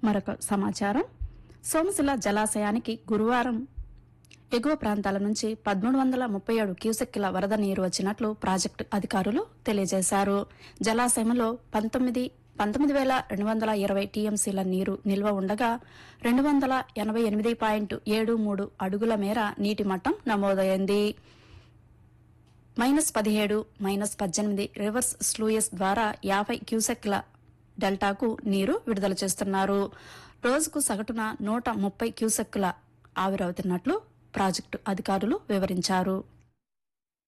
మరొక సమాచారం సోమశిల జలాశయానికి గురువారం ఎగువ ప్రాంతాల నుంచి పదమూడు వందల ముప్పై ఏడు క్యూసెక్కుల వరద నీరు వచ్చినట్లు ప్రాజెక్టు అధికారులు తెలియజేశారు జలాశయంలో పంతొమ్మిది పంతొమ్మిది వేల రెండు వందల ఇరవై టీఎంసీల నీరు నిల్వ ఉండగా రెండు వందల ఎనభై ఎనిమిది పాయింట్ ఏడు మూడు అడుగుల మేర నీటి మట్టం నమోదైంది మైనస్ పదిహేడు మైనస్ పద్దెనిమిది రివర్స్ స్లూయస్ ద్వారా యాభై క్యూసెక్ల డెల్టాకు నీరు విడుదల చేస్తున్నారు రోజుకు సగటున నూట ముప్పై క్యూసెక్కుల ఆవిరవుతున్నట్లు ప్రాజెక్టు అధికారులు వివరించారు